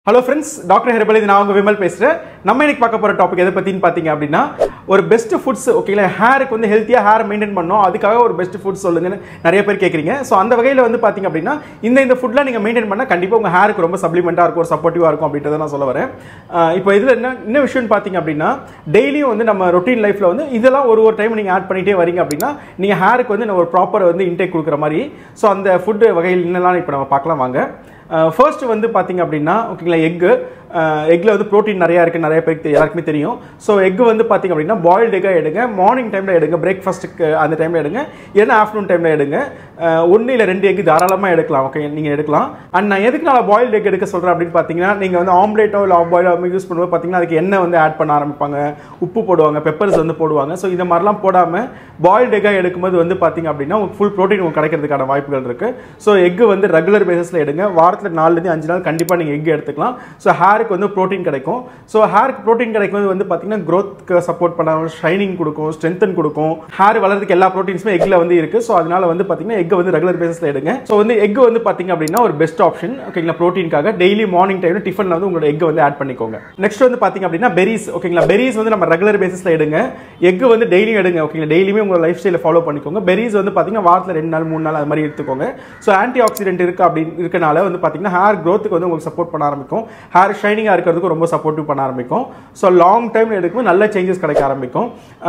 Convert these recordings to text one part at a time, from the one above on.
hello friends doctor herbal இது நான் உங்க விமல் பேசுகிறேன் நம்ம இன்னைக்கு பார்க்க போகிற டாபிக் எதை பற்றின்னு பார்த்தீங்க அப்படின்னா ஒரு பெஸ்ட் ஃபுட்ஸ் ஓகேங்களா ஹேருக்கு வந்து ஹெல்த்தியாக ஹேர் மெயின்டைன் பண்ணணும் அதுக்காக ஒரு பெஸ்ட் ஃபுட்ஸ் சொல்லுங்கன்னு நிறைய பேர் கேட்குறீங்க ஸோ அந்த வகையில் வந்து பார்த்தீங்க அப்படின்னா இந்த இந்த ஃபுட்லாம் நீங்கள் மெயின்டைன் பண்ணால் கண்டிப்பாக உங்கள் ஹேருக்கு ரொம்ப சப்ளிமெண்ட்டாக இருக்கும் ஒரு சப்போர்ட்டிவாக இருக்கும் அப்படின்றத நான் சொல்ல வரேன் ஆஹ் இப்போ இதில் என்ன என்ன விஷயம்னு பார்த்தீங்க அப்படின்னா டெய்லியும் வந்து நம்ம ரொட்டீன் லைஃப்பில் வந்து இதெல்லாம் ஒரு ஒரு டைம் நீங்கள் ஆட் பண்ணிகிட்டே வரீங்க அப்படின்னா நீங்கள் ஹேருக்கு வந்து ஒரு ப்ராப்பர் வந்து இன்டேக் கொடுக்குற மாதிரி ஸோ அந்த ஃபுட்டு வகையில் என்னெல்லாம் இப்போ நம்ம பார்க்கலாம் வாங்க ஃபர்ஸ்ட் வந்து பார்த்தீங்க அப்படின்னா ஓகேங்களா எக்கு எக்கில் வந்து ப்ரோட்டீன் நிறையா இருக்குது நிறைய பேருக்கு தெ- எல்லாருக்குமே தெரியும் ஸோ எக் வந்து பார்த்தீங்க அப்படின்னா பாயில்டு எக்காக எடுங்க மார்னிங் டைமில் எடுங்க பிரேக்ஃபாஸ்ட்டுக்கு அந்த டைமில் எடுங்க இல்லைன்னா ஆஃப்டர்நூன் டைமில் எடுங்க ஒன்று இல்லை ரெண்டு எக் தாராளமாக எடுக்கலாம் ஓகே நீங்கள் எடுக்கலாம் அண்ட் நான் எதுக்கு நான் பாயில்டு எக் எடுக்க சொல்கிறேன் அப்படின்னு பார்த்தீங்கன்னா நீங்கள் வந்து ஆம்லேட்டோ இல்லை பாயிலோ யூஸ் பண்ணும்போது பார்த்தீங்கன்னா அதுக்கு எண்ணெய் வந்து ஆட் பண்ண ஆரம்பிப்பாங்க உப்பு போடுவாங்க பெப்பர்ஸ் வந்து போடுவாங்க ஸோ இந்த மாதிரிலாம் போடாமல் பாயில்டு எக்காக எடுக்கும்போது வந்து பார்த்தீங்க அப்படின்னா உங்களுக்கு ஃபுல் ப்ரோட்டீன் உங்களுக்கு கிடைக்கிறதுக்கான வாய்ப்புகள் இருக்குது ஸோ எக் வந்து ரெகுலர் பேசிஸில் எடுங்க வாரத்தில் நாலுலேருந்து அஞ்சு நாள் கண்டிப்பாக நீங்கள் எக் எடுத்துக்கலாம் ஸோ ஹேருக்கு வந்து ப்ரோட்டீன் கிடைக்கும் ஸோ ஹேருக்கு ப்ரோட்டீன் கிடைக்கும்போது வந்து பார்த்தீங்கன்னா க்ரோத்க்கு சப்போர்ட் பண்ண ஷைனிங் கொடுக்கும் ஸ்ட்ரென்தன் கொடுக்கும் ஹேர் வளர்றதுக்கு எல்லா ப்ரோட்டீன்ஸுமே எக்கில் வந்து இருக்குது ஸோ அதனால வந்து பார்த்தீங்கன்னா எக் வந்து ரெகுலர் பேசிஸில் எடுங்க ஸோ வந்து எக் வந்து பார்த்தீங்க அப்படின்னா ஒரு பெஸ்ட் ஆப்ஷன் ஓகேங்களா ப்ரோட்டீனுக்காக டெய்லி மார்னிங் டைமில் டிஃபனில் வந்து உங்களோட எக் வந்து ஆட் பண்ணிக்கோங்க நெக்ஸ்ட் வந்து பார்த்தீங்க அப்படின்னா பெரிஸ் ஓகேங்களா பெரிஸ் வந்து நம்ம ரெகுலர் பேசிஸில் எடுங்க எக் வந்து டெய்லியும் எடுங்க ஓகேங்களா டெய்லியுமே உங்களோட லைஃப் ஸ்டைலை ஃபாலோ பண்ணிக்கோங்க பெரிஸ் வந்து பார்த்தீங்கன்னா வாரத்தில் ரெண்டு நாள் மூணு நாள் அது மாதிரி எடுத்துக்கோங்க ஸோ ஆன்டி ஆக்சிடென்ட் இருக்கு அப்படின்னு இருக்கனால வந்து பார்த்தீங்கன்னா ஹேர் க்ரோத்துக்கு வந்து உங்களுக்கு சப்போர்ட் பண்ண ஆரம்பிக்கும் ஹேர் ஷைனிங்காக இருக்கிறதுக்கு ரொம்ப சப்போர்ட்டிவ் பண்ண ஆரம்பிக்கும் ஸோ லாங் டைம் எடுக்கும்போது நல்ல சேஞ்சஸ் கிடைக்க ஆரம்பிக்கும்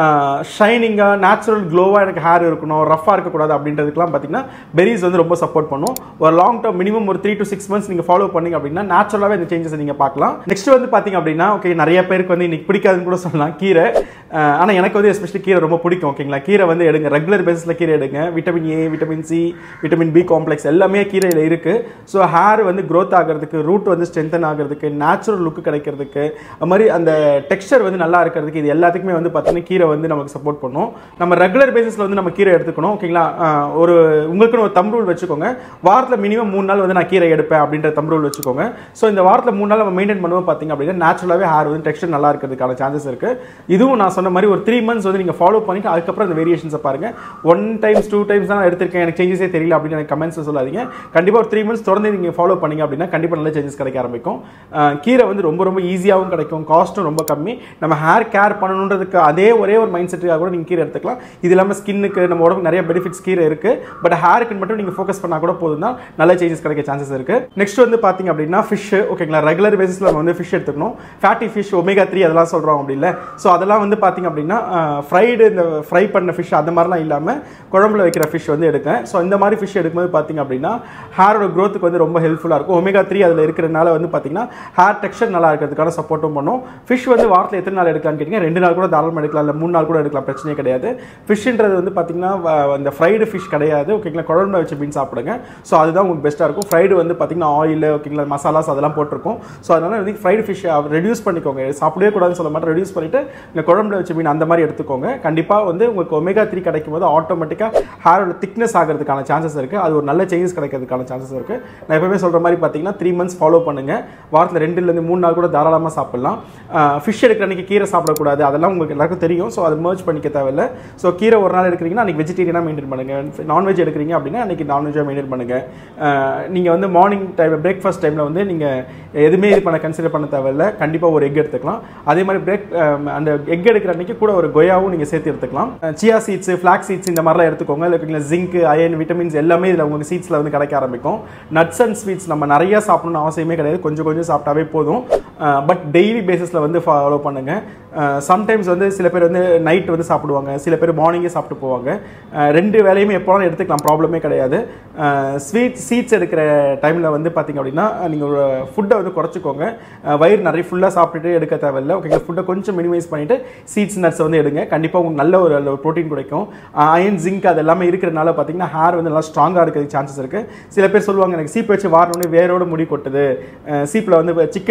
ஷைனிங்காக நேச்சுரல் க்ளோவாக எனக்கு ஹேர் இருக்கணும் ரஃபாக இருக்கக்கூடாது அப்படின்றதுக்குலாம் பார்த்தீங்கன்னா பெரிஸ் வந்து ரொம்ப சப்போர்ட் பண்ணும் ஒரு லாங் டேர்ம் மினிமம் ஒரு த்ரீ டு சிக்ஸ் மந்த்ஸ் நீங்கள் ஃபாலோ பண்ணீங்க அப்படின்னா நேச்சுரலாகவே இந்த சேஞ்சஸ் நீங்கள் பார்க்கலாம் நெக்ஸ்ட் வந்து பார்த்தீங்க அப்படின்னா ஓகே நிறைய பேருக்கு வந்து இன்னைக்கு பிடிக்காதுன்னு கூட சொல்லலாம் கீரை ஆனால் எனக்கு வந்து எஸ்பெஷலி கீரை ரொம்ப பிடிக்கும் ஓகேங்களா கீரை வந்து எடுங்க ரெகுலர் பேஸில் கீரை எடுங்க vitamin A vitamin C vitamin B complex எல்லாமே கீரையில் இருக்குது ஸோ ஹேர் வந்து growth ஆகிறதுக்கு ரூட் வந்து ஸ்ட்ரென்தன் ஆகிறதுக்கு நேச்சுரல் லுக் கிடைக்கிறதுக்கு அது மாதிரி அந்த டெக்ஸ்சர் வந்து நல்லா இருக்கிறதுக்கு இது எல்லாத்துக்குமே வந்து பார்த்தீங்கன்னா கீரை வந்து நமக்கு சப்போர்ட் பண்ணும் நம்ம ரெகுலர் பேசிஸில் வந்து நம்ம கீரை எடுத்துக்கணும் ஓகேங்களா ஆஹ் ஒரு உங்களுக்குன்னு ஒரு தம் ரூல் வச்சுக்கோங்க வாரத்தில் மினிமம் மூணு நாள் வந்து நான் கீரை எடுப்பேன் அப்படின்ற தம் ரூல் வச்சுக்கோங்க ஸோ இந்த வாரத்தில் மூணு நாள் நம்ம மெயின்டைன் பண்ணுவோம் பார்த்தீங்க அப்படின்னா நேச்சுரலாகவே ஹேர் வந்து டெக்ஸ்டர் நல்லா இருக்கிறதுக்கான சான்சஸ் இருக்குது இதுவும் நான் சொன்ன மாதிரி ஒரு த்ரீ மந்த்ஸ் வந்து நீங்கள் ஃபாலோ பண்ணிட்டு அதுக்கப்புறம் அந்த வேரியேஷன்ஸை பாருங்க ஒன் டைம்ஸ் டூ டைம்ஸ் தான் நான் எடுத்திருக்கேன் எனக்கு சேஞ்சஸே தெரியல அப்படின்னு எனக்கு கமெண்ட்ஸ் சொல்லாதீங்க கண்டிப்பாக ஒரு த்ரீ மந்த்ஸ் தொடர்ந்து நீங்கள் ஃபாலோ பண்ணீங்க அப்படின்னா கண்டிப்பாக நல்ல சேஞ்சஸ் கிடைக்க ஆரம்பிக்கும் ஆஹ் கீரை வந்து ரொம்ப ரொம்ப ஈஸியாகவும் கிடைக்கும் காஸ்ட்டும் ரொம்ப கம்மி நம்ம ஹேர் கேர் பண்ணணுன்றதுக்கு அதே ஒரே ஒரு மைண்ட் செட்டுக்காக கூட நீங்கள் கீரை எடுத்துக்கலாம் இது இல்லாமல் ஸ்கின்னுக்கு நம்ம உடம்புக்கு நிறைய பெனிஃபிட்ஸ் கீரை இருக்குது பட் ஹேருக்கு மட்டும் நீங்கள் ஃபோக்கஸ் பண்ணால் கூட போதும் தான் நல்ல சேஞ்சஸ் கிடைக்க சான்சஸ் இருக்குது நெக்ஸ்ட் வந்து பார்த்தீங்க அப்படின்னா ஃபிஷ் ஓகேங்களா ரெகுலர் பேசிஸில் நம்ம வந்து ஃபிஷ் எடுத்துக்கணும் ஃபேட்டி ஃபிஷ் ஒமேகா த்ரீ அதெல்லாம் சொல்கிறோம் அப்படி இல்லை ஸோ அதெல்லாம் வந்து பார்த்தீங்க அப்படின்னா ஃப்ரைடு இந்த ஃப்ரை பண்ண ஃபிஷ் அந்த மாதிரிலாம் இல்லாமல் குழம்புல வைக்கிற ஃபிஷ் வந்து எடுக்கேன் ஸோ இந்த மாதிரி ஃபிஷ் எடுக்கும்போது பார்த்தீங்க அப்படின்னா ஹேரோட க்ரோத்துக்கு வந்து ரொம்ப ஹெல்ப்ஃபுல்லாக இருக்கும் ஒமேகா த்ரீ அதில் இருக்கிறனால வந்து பார்த்தீங்கன்னா ஹேர் டெக்ஸ்சர் நல்லா இருக்கிறதுக்கான சப்போர்ட்டும் பண்ணும் ஃபிஷ் வந்து வாரத்தில் எத்தனை நாள் எடுக்கலாம்னு கேட்டிங்க ரெண்டு நாள் கூட தாராளமாக எடுக்கலாம் இல்லை மூணு நாள் கூட எடுக்கலாம் பிரச்சனையே கிடையாது ஃபிஷ்ன்றது வந்து பார்த்தீங்கன்னா வ- இந்த ஃப்ரைடு ஃபிஷ் கிடையாது ஓகேங்களா குழம்புல வச்சு மீன் சாப்பிடுங்க ஸோ அதுதான் உங்களுக்கு பெஸ்ட்டாக இருக்கும் ஃப்ரைடு வந்து பார்த்தீங்கன்னா ஆயில் ஓகேங்களா மசாலாஸ் அதெல்லாம் போட்டிருக்கும் ஸோ அதனால வந்து ஃப்ரைடு ஃபிஷ் ரெடியூஸ் பண்ணிக்கோங்க சாப்பிடவே கூடாதுன்னு சொல்ல மாட்டேன் ரெடியூஸ் பண்ணிட்டு இந்த குழம்புல வச்ச மீன் அந்த மாதிரி எடுத்துக்கோங்க கண்டிப்பாக வந்து உங்களுக்கு ஒமேகா த்ரீ கிடைக்கும் போது ஆட்டோமேட்டிக்காக ஹேரோட திக்னஸ் ஆகிறதுக்கான சான்சஸ் இருக்குது அது ஒரு நல்ல சேஞ்சஸ் கிடைக்கிறதுக்கான சான்சஸ் இருக்குது நான் எப்பவுமே சொல்கிற மாதிரி பார்த்தீங்கன்னா த்ரீ மந்த்ஸ் ஃபாலோ பண்ணுங்க வாரத்தில் ரெண்டுலேருந்து மூணு நாள் கூட தாராளமாக சாப்பிடலாம் ஃபிஷ் எடுக்கிற அன்றைக்கி கீரை சாப்பிடக்கூடாது அதெல்லாம் உங்களுக்கு எல்லாருக்கும் தெரியும் ஸோ அதை merge பண்ணிக்க தேவையில்ல ஸோ கீரை ஒரு நாள் எடுக்கிறீங்கன்னா அன்றைக்கி வெஜிடேரியனாக மெயின்டைன் பண்ணுங்கள் நான்வெஜ் எடுக்கிறீங்க அப்படின்னா அன்றைக்கி நான்வெஜ்ஜாக மெயின்டைன் பண்ணுங்கள் நீங்கள் வந்து மார்னிங் டைம் பிரேக்ஃபாஸ்ட் டைமில் வந்து நீங்கள் எதுவுமே இது பண்ண கன்சிடர் பண்ண தேவையில்ல கண்டிப்பாக ஒரு எக் எடுத்துக்கலாம் அதே மாதிரி பிரேக் அந்த எக் எடுக்கிற அன்றைக்கி கூட ஒரு கொயாவும் நீங்கள் சேர்த்து எடுத்துக்கலாம் சியா சீட்ஸ் ஃப்ளாக் சீட்ஸ் இந்த மாதிரிலாம் எடுத்துக்கோங்க இல்லை ஜிங்க் அயன் விட்டமின்ஸ் எல்லாமே இதில் உங்களுக்கு சீட்ஸில் வந்து கிடைக்க ஆரம்பிக்கும் நட்ஸ் அண்ட் ஸ்வீட்ஸ் நம்ம நிறைய சாப்பிடணும்னு அவசியமே கிடையாது கொஞ்சம் கொஞ்சம் சாப்பிட்டாவே போதும் பட் டெய்லி பேசிஸில் வந்து ஃபாலோ பண்ணுங்க சம்டைம்ஸ் வந்து சில பேர் வந்து நைட் வந்து சாப்பிடுவாங்க சில பேர் மார்னிங்கே சாப்பிட்டு போவாங்க அஹ் ரெண்டு வேலையுமே எப்போனாலும் எடுத்துக்கலாம் ப்ராப்ளமே கிடையாது ஸ்வீட் சீட்ஸ் எடுக்கிற டைமில் வந்து பார்த்தீங்க அப்படின்னா நீங்கள் ஒரு ஃபுட்டை வந்து குறைச்சிக்கோங்க அஹ் வயிறு நிறைய ஃபுல்லாக சாப்பிட்டுட்டு எடுக்க தேவையில்லை ஓகேங்களா ஃபுட்டை கொஞ்சம் மினிமைஸ் பண்ணிவிட்டு சீட்ஸ் நட்ஸ் வந்து எடுங்க கண்டிப்பாக உங்களுக்கு நல்ல ஒரு ப்ரோட்டீன் கிடைக்கும் அயன் ஜிங்க் அது எல்லாமே இருக்கிறனால பார்த்தீங்கன்னா ஹேர் வந்து நல்லா ஸ்ட்ராங்காக இருக்கிறதுக்கு சான்சஸ் இருக்குது சில பேர் சொல்லுவாங்க எனக்கு சீப் வச்சு வாரணுன்னே வேரோட முடி கொட்டுது சீப்பில் வந்து சிக்கு எடுக்கும்போது பார்த்தீங்க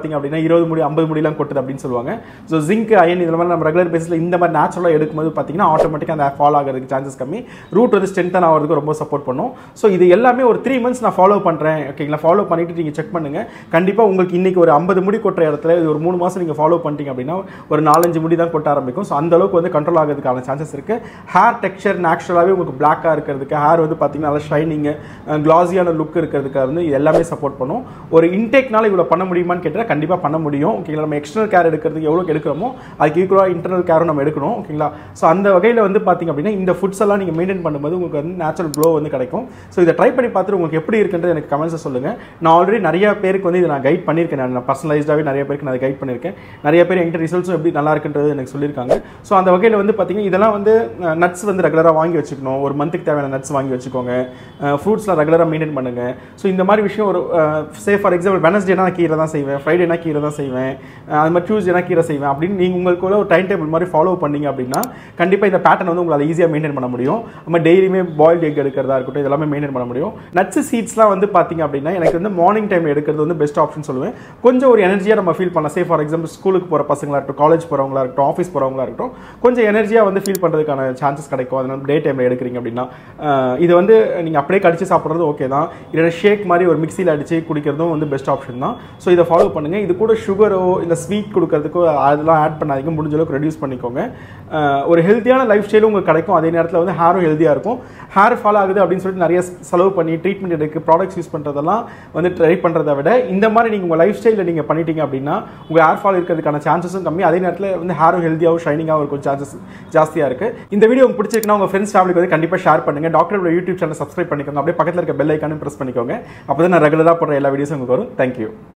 பார்த்தீங்க அப்படின்னா இருபது முடி ஐம்பது முடியெல்லாம் கொட்டுது அப்படின்னு சொல்லுவாங்க ஸோ ஜிங்க் அயன் இதில் மாதிரி நம்ம ரெகுலர் பேஸில் இந்த மாதிரி நேச்சுரலாக எடுக்கும்போது பார்த்தீங்கன்னா ஆட்டோமேட்டிக்காக அந்த ஃபால் ஆகிறதுக்கு சான்சஸ் கம்மி ரூட் வந்து ஸ்ட்ரென்தன் ஆகிறதுக்கு ரொம்ப சப்போர்ட் பண்ணும் ஸோ இது எல்லாமே ஒரு த்ரீ மந்த்ஸ் நான் ஃபாலோ பண்ணுறேன் ஓகேங்களா ஃபாலோ பண்ணிட்டு நீங்கள் செக் பண்ணுங்கள் கண்டிப்பாக உங்களுக்கு இன்னைக்கு ஒரு ஐம்பது முடி கொட்டுற இடத்துல இது ஒரு மூணு மாதம் நீங்கள் ஃபாலோ பண்ணிட்டீங்க அப்படின்னா ஒரு நாலஞ்சு முடி தான் கொட்ட ஆரம்பிக்கும் ஸோ அந்த அளவுக்கு வந்து கண்ட்ரோல் ஆகிறதுக்கான சான்சஸ் இருக்குது ஹேர் டெக்ஸ்சர் நேச்சுரலாகவே உங்களுக்கு பிளாக்காக இருக்கிறதுக்கு ஹேர் வந்து பார்த்தீங்கன்னா நல்லா ஷைனிங்கு கிளாஸியான லுக் இருக்கிறதுக்கு வந்து இது எல்லாமே சப்போர்ட் பண்ணும் ஒரு இன்டேக்னால இவ்வளோ பண்ண முடியுமான்னு கேட்டால் கண்டிப்பாக பண்ண முடியும் ஓகேங்களா நம்ம எக்ஸ்டர்னல் கேர் எடுக்கிறதுக்கு எவ்வளோ எடுக்கிறோமோ அதுக்கு ஈக்குவலாக இன்டர்னல் கேரும் நம்ம எடுக்கணும் ஓகேங்களா ஸோ அந்த வகையில் வந்து பார்த்தீங்க அப்படின்னா இந்த ஃபுட்ஸ் எல்லாம் நீங்கள் மெயின்டைன் பண்ணும்போது உங்களுக்கு வந்து நேச்சுரல் க்ளோ வந்து கிடைக்கும் ஸோ இதை ட்ரை பண்ணி பார்த்துட்டு உங்களுக்கு எப்படி இருக்குன்றது எனக்கு கமெண்ட்ஸை சொல்லுங்கள் நான் ஆல்ரெடி நிறைய பேருக்கு வந்து இதை நான் கைட் பண்ணியிருக்கேன் நான் பர்சனலைஸ்டாகவே நிறைய பேருக்கு நான் கைட் பண்ணியிருக்கேன் நிறைய பேர் என்கிட்ட ரிசல்ட்ஸும் எப்படி நல்லா இருக்குன்றது எனக்கு சொல்லியிருக்காங்க ஸோ அந்த வகையில் வந்து பார்த்தீங்கன்னா இதெல்லாம் வந்து நட்ஸ் வந்து ரெகுலராக வாங்கி வச்சுக்கணும் ஒரு மந்த்துக்கு தேவையான நட்ஸ் வாங்கி வச்சுக்கோங்க ஃப்ரூட்ஸ்லாம் ரெகுலராக மெயின்டைன் பண்ணுங்க ஸோ இந்த மாதிரி விஷயம் ஒரு சே ஃபார் எக்ஸாம்பிள் வெனஸ்டேனா நான் கீரை தான் செய்வேன் ஃப்ரைடேனா கீரை தான் செய்வேன் அஹ் அது மாதிரி டியூஸ்டேனா கீரை செய்வேன் அப்படின்னு நீங்கள் உங்களுக்குள்ள ஒரு டைம் டேபிள் மாதிரி ஃபாலோ பண்ணீங்க அப்படின்னா கண்டிப்பாக இந்த பேட்டர்ன் வந்து உங்களால் ஈஸியாக மெயின்டைன் பண்ண முடியும் நம்ம டெய்லியுமே பாயில்டு எக் எடுக்கிறதா இருக்கட்டும் இதெல்லாமே மெயின்டைன் பண்ண முடியும் நட்ஸ் சீட்ஸ்லாம் வந்து பார்த்தீங்க அப்படின்னா எனக்கு வந்து மார்னிங் டைம் எடுக்கிறது வந்து பெஸ்ட் ஆப்ஷன் சொல்லுவேன் கொஞ்சம் ஒரு எனர்ஜியாக நம்ம ஃபீல் பண்ணலாம் சே ஃபார் எக்ஸாம்பிள் ஸ்கூலுக்கு போகிற பசங்களா இருக்கட்டும் காலேஜ் போகிறவங்களா இருக்கட்டும் ஆஃபீஸ் போகிறவங்களா இருக்கட்டும் கொஞ்சம் எனர்ஜியாக வந்து ஃபீல் பண்ணுறதுக்கான சான்சஸ் கிடைக்கும் அதனால டே டைமில் எடுக்கிறீங்க அப்படின்னா அஹ் இது வந்து நீங்கள் அப்படியே கடிச்சு சாப்பிட்றது ஓகே தான் இல்லைன்னா ஷேக் மாதிரி ஒரு மிக்சியில் அடிச்சு குடிக்கிறதும் வந்து பெஸ்ட் ஆப்ஷன் தான் ஸோ இதை ஃபாலோ பண்ணுங்கள் இது கூட சுகரோ இல்லை ஸ்வீட் கொடுக்கறதுக்கோ அதெல்லாம் ஆட் பண்ணாதீங்க முடிஞ்ச அளவுக்கு ரெடியூஸ் பண்ணிக்கோங்க அஹ் ஒரு ஹெல்த்தியான லைஃப் ஸ்டைலும் உங்களுக்கு கிடைக்கும் அதே நேரத்தில் வந்து ஹேரும் ஹெல்த்தியாக இருக்கும் ஹேர் ஃபால் ஆகுது அப்படின்னு சொல்லிட்டு நிறைய செலவு பண்ணி ட்ரீட்மெண்ட் எடுக்க ப்ராடக்ட்ஸ் யூஸ் பண்ணுறதெல்லாம் வந்து ட்ரை பண்ணுறதை விட இந்த மாதிரி நீங்கள் உங்கள் லைஃப் ஸ்டைலில் நீங்கள் பண்ணிட்டீங்க அப்படின்னா உங்கள் ஹேர் ஃபால் இருக்கிறதுக்கான சான்சஸும் கம்மி அதே நேரத்தில் வந்து ஹேரும் ஹெல்த்தியாகவும் ஷைனிங்காகவும் இருக்கும் சான்சஸ் ஜாஸ்தியாக இருக்குது இந்த வீடியோ உங்களுக்கு பிடிச்சிருக்குன்னா உங்கள் ஃப்ரெண்ட்ஸ் ஃபேமிலிக்கு வந்து கண்டிப்பாக ஷேர் பண்ணுங்கள் டாக்டரோட யூடியூப் சேனல் சப்ஸ்கிரைப் பண்ணிக்கோங்க அப்படியே பக்கத்தில் இருக்க பெல் ஐக்கானும் ப்ரெஸ் பண்ணிக்கோங்க அப்போ தான் நான் ரெகுலராக போடுற எல்லா வீடியோஸும் உங்களுக்கு வரும் தேங்க்யூ